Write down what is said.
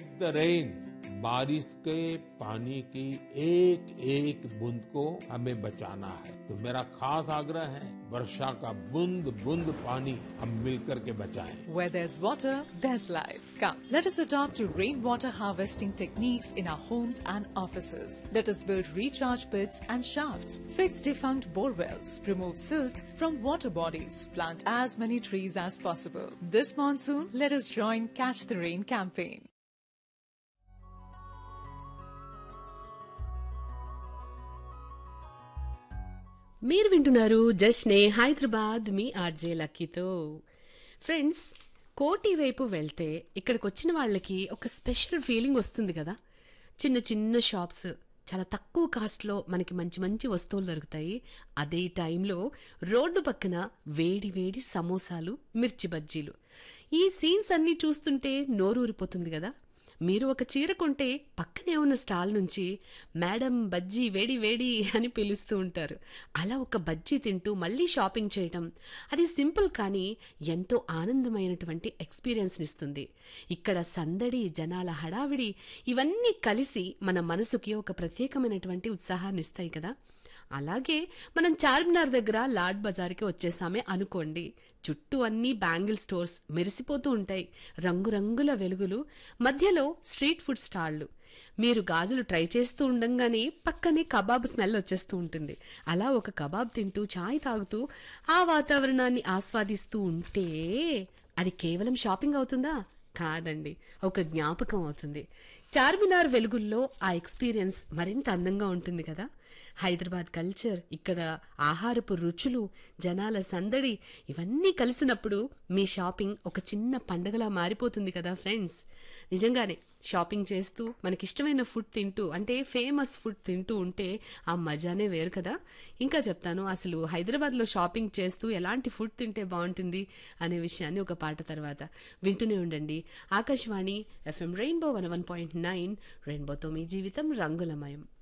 Like the rain बारिश के पानी की एक एक बूंद को हमें बचाना है तो मेरा खास आग्रह है वर्षा का बूंद बूंद पानी हम मिलकर के बचाएं Where there's water, there's life. Come, let us adopt to rainwater harvesting techniques in our homes and offices. Let us build recharge pits and shafts, fix defunct bore wells, remove silt from water bodies, plant as many trees as possible. This monsoon, let us join Catch the Rain campaign. మీరు వింటున్నారు జస్నే హైదరాబాద్ మీ RJ లక్కీతో friends Koti వైపు వెళ్తే ఇక్కడికి వచ్చిన వాళ్ళకి ఒక స్పెషల్ ఫీలింగ్ వస్తుంది కదా చిన్న చిన్న షాప్స్ చాలా తక్కువ కాస్ట్లో మనకి మంచి మంచి వస్తువులు దొరుకుతాయి అదే టైంలో రోడ్డు పక్కన వేడి వేడి సమోసాలు మిర్చి బజ్జీలు ఈ సీన్స్ అన్నీ చూస్తుంటే నోరూరిపోతుంది కదా మీరు ఒక చీర కొంటే పక్కనే ఉన్న స్టాల్ నుంచి మేడం బజ్జీ వేడి వేడి అని పిలుస్తూ ఉంటారు అలా ఒక బజ్జీ తింటూ మళ్ళీ షాపింగ్ చేయటం అది సింపుల్ కానీ ఎంతో ఆనందమైనటువంటి ఎక్స్పీరియన్స్ని ఇస్తుంది ఇక్కడ సందడి జనాల హడావిడి ఇవన్నీ కలిసి మన మనసుకి ఒక ప్రత్యేకమైనటువంటి ఉత్సాహాన్ని ఇస్తాయి కదా అలాగే మనం చార్మినార్ దగ్గర లాడ్ బజార్కి వచ్చేసామే అనుకోండి చుట్టూ అన్ని బ్యాంగిల్ స్టోర్స్ మెరిసిపోతూ ఉంటాయి రంగురంగుల వెలుగులు మధ్యలో స్ట్రీట్ ఫుడ్ స్టాళ్ళు మీరు గాజులు ట్రై చేస్తూ ఉండంగానే పక్కనే కబాబ్ స్మెల్ వచ్చేస్తూ ఉంటుంది అలా ఒక కబాబ్ తింటూ చాయ్ తాగుతూ ఆ వాతావరణాన్ని ఆస్వాదిస్తూ ఉంటే అది కేవలం షాపింగ్ అవుతుందా కాదండి ఒక జ్ఞాపకం అవుతుంది చార్మినార్ వెలుగుల్లో ఆ ఎక్స్పీరియన్స్ మరింత అందంగా ఉంటుంది కదా హైదరాబాద్ కల్చర్ ఇక్కడ ఆహారపు రుచులు జనాల సందడి ఇవన్నీ కలిసినప్పుడు మీ షాపింగ్ ఒక చిన్న పండగలా మారిపోతుంది కదా ఫ్రెండ్స్ నిజంగానే షాపింగ్ చేస్తూ మనకిష్టమైన ఫుడ్ తింటూ అంటే ఫేమస్ ఫుడ్ తింటూ ఉంటే ఆ మజానే వేరు కదా ఇంకా చెప్తాను అసలు హైదరాబాద్లో షాపింగ్ చేస్తూ ఎలాంటి ఫుడ్ తింటే బాగుంటుంది అనే విషయాన్ని ఒక పాట తర్వాత వింటూనే ఉండండి Akashvani FM rainbow one one point nine రెయిన్బోతో మీ జీవితం రంగులమయం